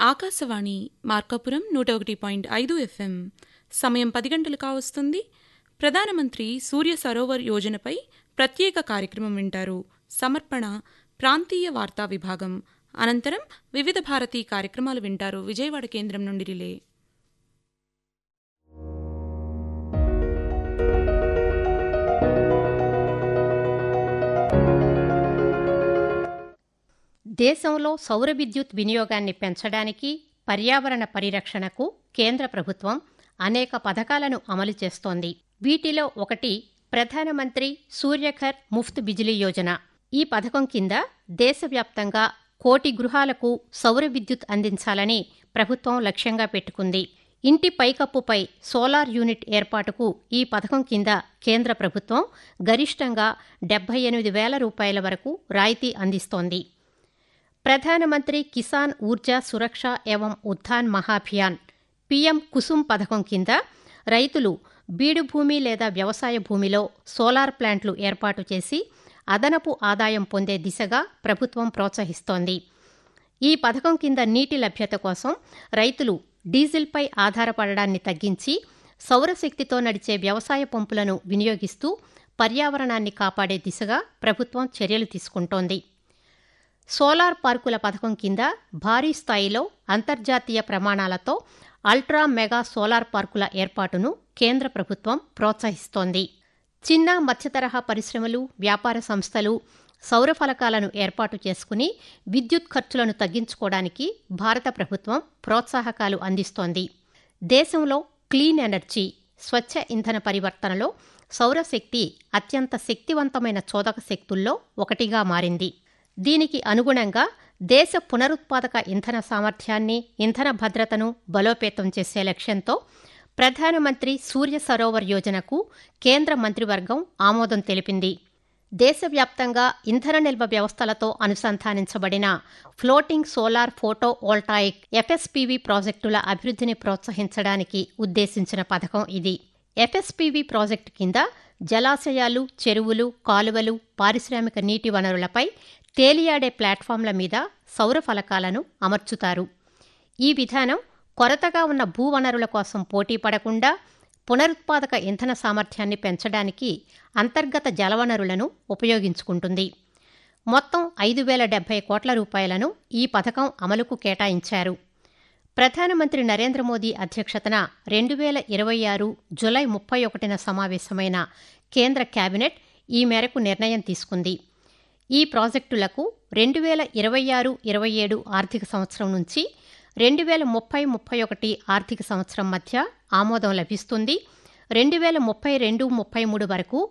ఆకాశవాణి మార్కాపురం నూట ఒకటి పాయింట్ ఐదు ఎఫ్ఎం సమయం పది గంటలు కావస్తుంది ప్రధానమంత్రి సూర్య సరోవర్ యోజనపై ప్రత్యేక కార్యక్రమం వింటారు సమర్పణ ప్రాంతీయ వార్తా విభాగం అనంతరం వివిధ భారతీ కార్యక్రమాలు వింటారు విజయవాడ కేంద్రం నుండి రిలే దేశంలో సౌర విద్యుత్ వినియోగాన్ని పెంచడానికి పర్యావరణ పరిరక్షణకు కేంద్ర ప్రభుత్వం అనేక పథకాలను అమలు చేస్తోంది వీటిలో ఒకటి ప్రధానమంత్రి సూర్యఘర్ ముఫ్త్ బిజిలీ యోజన ఈ పథకం కింద దేశవ్యాప్తంగా కోటి గృహాలకు సౌర విద్యుత్ అందించాలని ప్రభుత్వం లక్ష్యంగా పెట్టుకుంది ఇంటి పైకప్పుపై సోలార్ యూనిట్ ఏర్పాటుకు ఈ పథకం కింద కేంద్ర ప్రభుత్వం గరిష్టంగా డెబ్బై ఎనిమిది వేల రూపాయల వరకు రాయితీ అందిస్తోంది ప్రధానమంత్రి కిసాన్ ఊర్జా సురక్ష ఏవం ఉత్థాన్ మహాభియాన్ పీఎం కుసుమ్ పథకం కింద రైతులు బీడు భూమి లేదా వ్యవసాయ భూమిలో సోలార్ ప్లాంట్లు ఏర్పాటు చేసి అదనపు ఆదాయం పొందే దిశగా ప్రభుత్వం ప్రోత్సహిస్తోంది ఈ పథకం కింద నీటి లభ్యత కోసం రైతులు డీజిల్పై ఆధారపడడాన్ని తగ్గించి సౌరశక్తితో నడిచే వ్యవసాయ పంపులను వినియోగిస్తూ పర్యావరణాన్ని కాపాడే దిశగా ప్రభుత్వం చర్యలు తీసుకుంటోంది సోలార్ పార్కుల పథకం కింద భారీ స్థాయిలో అంతర్జాతీయ ప్రమాణాలతో అల్ట్రా మెగా సోలార్ పార్కుల ఏర్పాటును కేంద్ర ప్రభుత్వం ప్రోత్సహిస్తోంది చిన్న మధ్యతరహా పరిశ్రమలు వ్యాపార సంస్థలు సౌర ఫలకాలను ఏర్పాటు చేసుకుని విద్యుత్ ఖర్చులను తగ్గించుకోవడానికి భారత ప్రభుత్వం ప్రోత్సాహకాలు అందిస్తోంది దేశంలో క్లీన్ ఎనర్జీ స్వచ్ఛ ఇంధన పరివర్తనలో సౌరశక్తి అత్యంత శక్తివంతమైన చోదక శక్తుల్లో ఒకటిగా మారింది దీనికి అనుగుణంగా దేశ పునరుత్పాదక ఇంధన సామర్థ్యాన్ని ఇంధన భద్రతను బలోపేతం చేసే లక్ష్యంతో ప్రధానమంత్రి సూర్య సరోవర్ యోజనకు కేంద్ర మంత్రివర్గం ఆమోదం తెలిపింది దేశవ్యాప్తంగా ఇంధన నిల్వ వ్యవస్థలతో అనుసంధానించబడిన floating solar photovoltaic FSPV ప్రాజెక్టుల అభివృద్ధిని ప్రోత్సహించడానికి ఉద్దేశించిన పథకం ఇది ఎఫ్ఎస్పీవీ ప్రాజెక్టు కింద జలాశయాలు చెరువులు కాలువలు పారిశ్రామిక నీటి వనరులపై తేలియాడే ప్లాట్ఫామ్ల మీద సౌర ఫలకాలను అమర్చుతారు ఈ విధానం కొరతగా ఉన్న భూవనరుల కోసం పోటీ పడకుండా పునరుత్పాదక ఇంధన సామర్థ్యాన్ని పెంచడానికి అంతర్గత జలవనరులను ఉపయోగించుకుంటుంది మొత్తం ఐదు వేల డెబ్బై కోట్ల రూపాయలను ఈ పథకం అమలుకు కేటాయించారు ప్రధానమంత్రి నరేంద్ర మోదీ అధ్యక్షతన రెండు వేల ఇరవై ఆరు జులై ముప్పై ఒకటిన సమావేశమైన కేంద్ర కేబినెట్ ఈ మేరకు నిర్ణయం తీసుకుంది ఈ ప్రాజెక్టులకు రెండు వేల ఇరవై ఆరు ఇరవై ఏడు ఆర్థిక సంవత్సరం నుంచి రెండు వేల ముప్పై ముప్పై ఒకటి ఆర్థిక సంవత్సరం మధ్య ఆమోదం లభిస్తుంది రెండు వేల ముప్పై రెండు ముప్పై మూడు వరకు